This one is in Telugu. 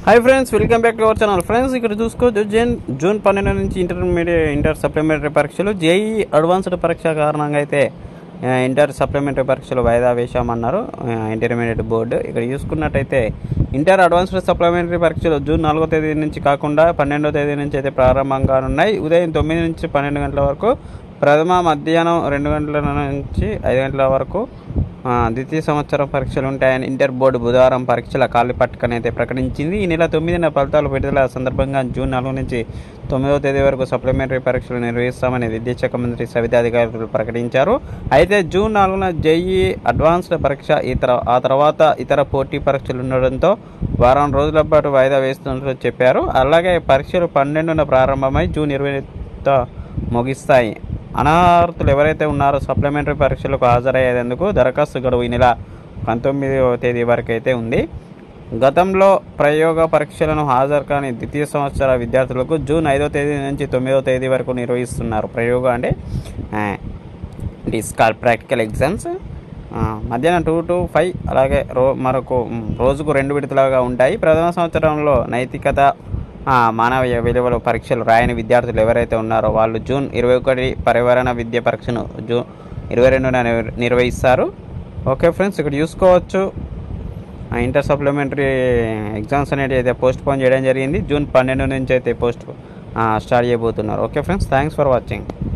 hi friends welcome back to our channel friends ఇక్కడ చూసుకోవచ్చు జూన్ జూన్ పన్నెండు నుంచి ఇంటర్మీడియట్ ఇంటర్ సప్లిమెంటరీ పరీక్షలు జేఈ అడ్వాన్స్డ్ పరీక్ష కారణంగా అయితే ఆ, ఇంటర్ సప్లిమెంటరీ పరీక్షలు వాయిదా వేశామన్నారు ఆ, ఇంటర్మీడియట్ బోర్డు ఇక్కడ చూసుకున్నట్టయితే ఇంటర్ అడ్వాన్స్డ్ సప్లిమెంటరీ పరీక్షలు జూన్ నాలుగో తేదీ నుంచి కాకుండా పన్నెండో తేదీ నుంచి అయితే ప్రారంభం కానున్నాయి ఉదయం తొమ్మిది నుంచి పన్నెండు గంటల వరకు ప్రథమ మధ్యాహ్నం రెండు గంటల నుంచి ఐదు గంటల వరకు ఆ, ద్వితీయ సంవత్సరం పరీక్షలు ఉంటాయని ఇంటర్ బోర్డు బుధవారం పరీక్షల ఖాళీ పట్టుకని అయితే ప్రకటించింది ఈ నెల తొమ్మిదిన ఫలితాలు విడుదల సందర్భంగా జూన్ నాలుగు నుంచి తొమ్మిదవ తేదీ వరకు సప్లిమెంటరీ పరీక్షలు నిర్వహిస్తామని విద్యాశాఖ మంత్రి సవితా అధికారులు ప్రకటించారు అయితే జూన్ నాలుగున జేఈ అడ్వాన్స్డ్ పరీక్ష ఇతర ఆ తర్వాత ఇతర పోటీ పరీక్షలు ఉండడంతో వారం రోజుల పాటు వాయిదా వేస్తున్నట్లు చెప్పారు అలాగే పరీక్షలు పన్నెండున ప్రారంభమై జూన్ ఇరవై ముగిస్తాయి అనార్హులు ఎవరైతే ఉన్నారో సప్లిమెంటరీ పరీక్షలకు హాజరయ్యేందుకు దరఖాస్తు గడువు ఈ నెల పంతొమ్మిదవ తేదీ వరకు అయితే ఉంది గతంలో ప్రయోగ పరీక్షలను హాజరు కాని ద్వితీయ సంవత్సర విద్యార్థులకు జూన్ ఐదో తేదీ నుంచి తొమ్మిదవ తేదీ వరకు నిర్వహిస్తున్నారు ప్రయోగ అంటే డిస్కాల్ ప్రాక్టికల్ ఎగ్జామ్స్ ఆ, మధ్యాహ్నం టూ టు ఫైవ్ అలాగే రో మరొక మ్, రోజుకు రెండు విడతలుగా ఉంటాయి ప్రథమ సంవత్సరంలో నైతికత ఆ, మానవీయ విలువల పరీక్షలు రాయని విద్యార్థులు ఎవరైతే ఉన్నారో వాళ్ళు జూన్ ఇరవై ఒకటి పర్యావరణ విద్య పరీక్షను జూన్ ఇరవై రెండున నిర్- నిర్వహిస్తారు ఓకే ఫ్రెండ్స్ ఇక్కడ చూసుకోవచ్చు ఆ, ఇంటర్ సప్లిమెంటరీ ఎగ్జామ్స్ అనేవి అయితే పోస్ట్ పోన్ చేయడం జరిగింది జూన్ పన్నెండు నుంచి అయితే పోస్ట్ స్టార్ట్ చేయబోతున్నారు okay friends thanks for watching